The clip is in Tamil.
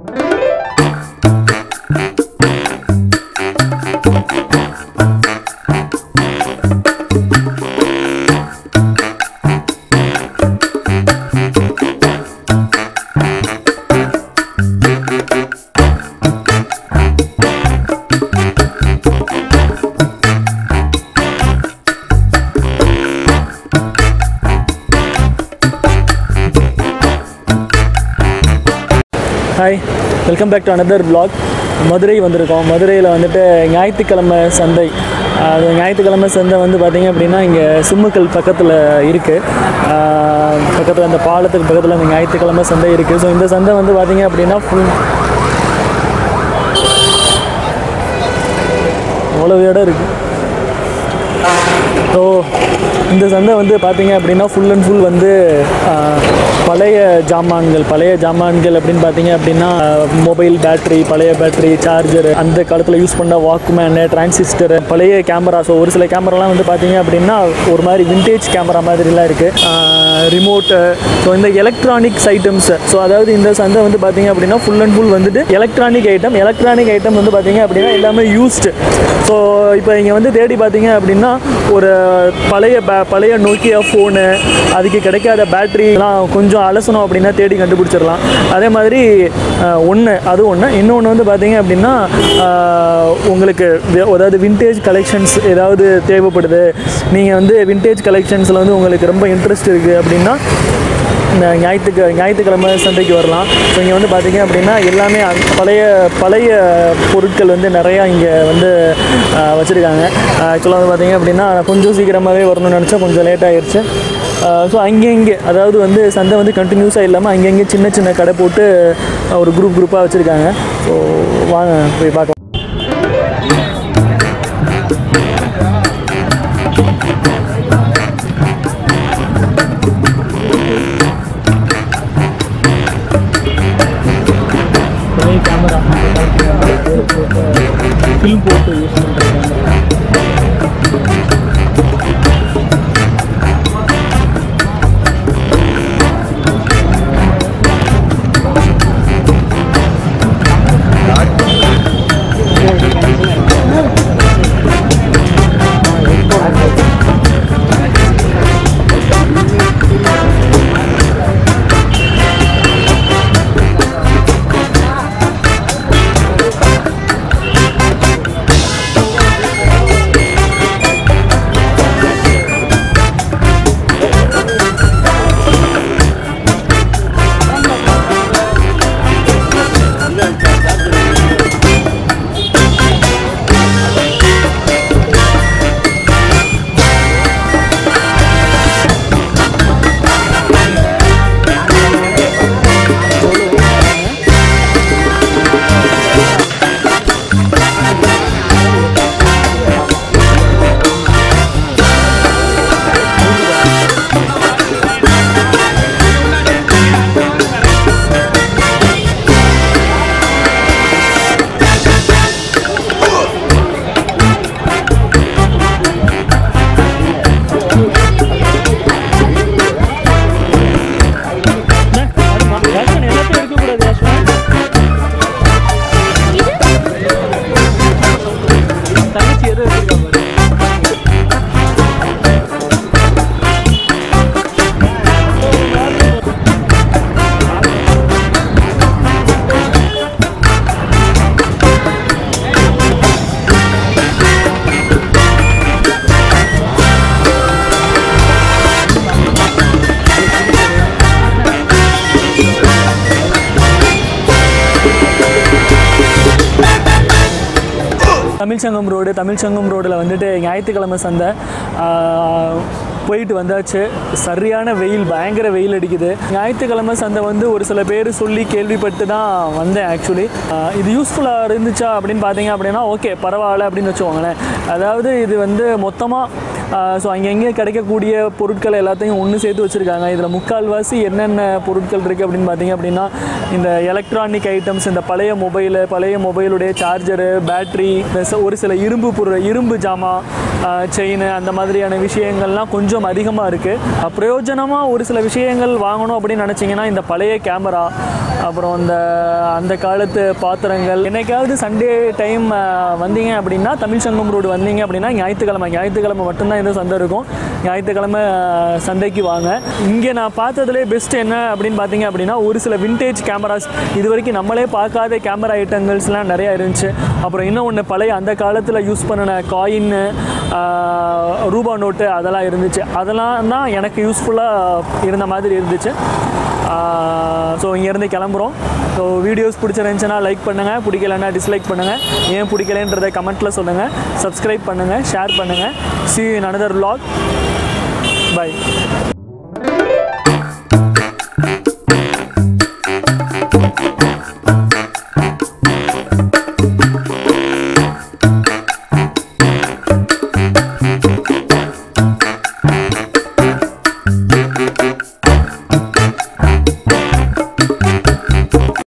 hi welcome back to another vlog Madurai வந்திருக்கோம் மதுரையில் வந்துட்டு ஞாயிற்றுக்கிழமை சந்தை அது ஞாயிற்றுக்கிழமை சந்தை வந்து பார்த்திங்க அப்படின்னா இங்கே சிம்முக்கல் பக்கத்தில் இருக்குது பக்கத்தில் அந்த பாலத்துக்கு பக்கத்தில் இந்த ஞாயிற்றுக்கிழமை சந்தை இருக்குது ஸோ இந்த சந்தை வந்து பார்த்திங்க அப்படின்னா ஃபுல் அவ்வளோ இடம் இருக்குது ஸோ இந்த சந்தை வந்து பார்த்தீங்க அப்படின்னா ஃபுல் அண்ட் ஃபுல் வந்து ஆஹ், பழைய ஜாமான்கள் பழைய ஜாமான்கள் அப்படின்னு பார்த்தீங்க அப்படின்னா மொபைல் பேட்டரி பழைய பேட்டரி சார்ஜர் அந்த காலத்தில் யூஸ் பண்ண வாக்மேனு டிரான்சிஸ்டர் பழைய கேமரா ஸோ ஒரு சில கேமராலாம் வந்து பார்த்தீங்க அப்படின்னா ஒரு மாதிரி விண்டேஜ் கேமரா மாதிரிலாம் இருக்குது ரிமோட்டு ஸோ இந்த எலக்ட்ரானிக்ஸ் ஐட்டம்ஸ் ஸோ அதாவது இந்த சந்தை வந்து பார்த்தீங்க அப்படின்னா ஃபுல் அண்ட் ஃபுல் வந்துட்டு எலக்ட்ரானிக் ஐட்டம் எலக்ட்ரானிக் ஐட்டம் வந்து பார்த்தீங்க அப்படின்னா எல்லாமே யூஸ்டு ஸோ இப்போ இங்கே வந்து தேடி பார்த்தீங்க அப்படின்னா ஒரு பழைய பே பழைய நோக்கியா ஃபோனு அதுக்கு கிடைக்காத பேட்டரிலாம் கொஞ்சம் அலசணும் அப்படின்னா தேடி கண்டுபிடிச்சிடலாம் அதே மாதிரி ஒன்று அது ஒன்று இன்னொன்று வந்து பார்த்தீங்க அப்படின்னா ஆஹ், உங்களுக்கு வே- அதாவது விண்டேஜ் கலெக்ஷன்ஸ் ஏதாவது தேவைப்படுது நீங்கள் வந்து விண்டேஜ் கலெக்ஷன்ஸில் வந்து உங்களுக்கு ரொம்ப இன்ட்ரெஸ்ட் இருக்குது அப்படின்னா இந்த ஞாயிற்றுக்கு ஞாயிற்றுக்கிழமை சந்தைக்கு வரலாம் ஸோ இங்கே வந்து பார்த்தீங்க அப்படின்னா எல்லாமே அந்த பழைய பழைய பொருட்கள் வந்து நிறையா இங்கே வந்து வச்சுருக்காங்க ஆக்சுவலாக வந்து பார்த்தீங்க அப்படின்னா நான் கொஞ்சம் சீக்கிரமாகவே வரணும்னு நினச்சா கொஞ்சம் லேட் ஆயிடுச்சு ஸோ அங்கங்கே அதாவது வந்து சந்தை வந்து கண்டினியூஸாக இல்லாமல் அங்கங்கே சின்ன சின்ன கடை போட்டு அஹ், ஒரு குரூப் குரூப்பாக வச்சுருக்காங்க ஸோ வாங்க போய் பார்க்கலாம் பழைய கேமரா ஃபில்ம் போட்டு யூஸ் பண்ணுற கேமரா எல்லாத்தையும் இருக்கக்கூடாது யாஸ்வன் தங்கச்சி எது வச்சிருக்கா பாரு தமிழ்ச்சங்கம் ரோடு தமிழ்ச்சங்கம் ரோடில் வந்துட்டு ஞாயிற்றுக்கிழமை சந்தை ஆஹ், போயிட்டு வந்தாச்சு சரியான வெயில் பயங்கர வெயில் அடிக்குது ஞாயிற்றுக்கிழமை சந்தை வந்து ஒரு சில பேர் சொல்லி கேள்விப்பட்டு தான் வந்தேன் ஆக்சுவலி இது யூஸ்ஃபுல்லாக இருந்துச்சா அப்படின்னு பார்த்தீங்க அப்படின்னா ஓகே பரவாயில்ல அப்படின்னு வச்சுக்கோங்களேன் அதாவது இது வந்து மொத்தமாக ஸோ அங்கங்கே கிடைக்கக்கூடிய பொருட்கள் எல்லாத்தையும் ஒன்று சேர்த்து வச்சுருக்காங்க இதில் முக்கால்வாசி என்னென்ன பொருட்கள் இருக்குது அப்படின்னு பார்த்தீங்க அப்படின்னா இந்த எலக்ட்ரானிக் ஐட்டம்ஸ் இந்த பழைய மொபைலு பழைய மொபைலுடைய சார்ஜரு பேட்ரி ஒரு சில இரும்பு பொருள் இரும்பு ஜாமான் செயின் அந்த மாதிரியான விஷயங்கள்லாம் கொஞ்சம் அதிகமாக இருக்குது பிரயோஜனமாக ஒரு சில விஷயங்கள் வாங்கணும் அப்படின்னு நினச்சிங்கன்னா இந்த பழைய கேமரா அப்புறம் அந்த அந்த காலத்து பாத்திரங்கள் என்னைக்காவது சண்டே டைம் வந்தீங்க அப்படின்னா தமிழ் சங்கம் ரோடு வந்தீங்க அப்படின்னா ஞாயிற்றுக்கிழமை ஞாயிற்றுக்கிழமை மட்டும்தான் இந்த சந்தை இருக்கும் ஞாயிற்றுக்கிழமை அஹ், சந்தைக்கு வாங்க இங்கே நான் பார்த்ததுலே பெஸ்ட் என்ன அப்படின்னு பார்த்தீங்க அப்படின்னா ஒரு சில விண்டேஜ் கேமராஸ் இது வரைக்கும் நம்மளே பார்க்காத கேமரா ஐட்டங்கள்ஸ்லாம் நிறையா இருந்துச்சு அப்புறம் இன்னும் ஒன்று பழைய அந்த காலத்தில் யூஸ் பண்ணின காயின்னு ரூபா நோட்டு அதெல்லாம் இருந்துச்சு அதெல்லாம் தான் எனக்கு யூஸ்ஃபுல்லாக இருந்த மாதிரி இருந்துச்சு ஸோ இங்கேருந்து கிளம்புறோம் ஸோ வீடியோஸ் பிடிச்சிருந்துச்சுன்னா லைக் பண்ணுங்கள் பிடிக்கலன்னா டிஸ்லைக் பண்ணுங்கள் ஏன் பிடிக்கலன்றதை கமெண்ட்டில் சொல்லுங்கள் சப்ஸ்கிரைப் பண்ணுங்கள் ஷேர் பண்ணுங்கள் சி another vlog bye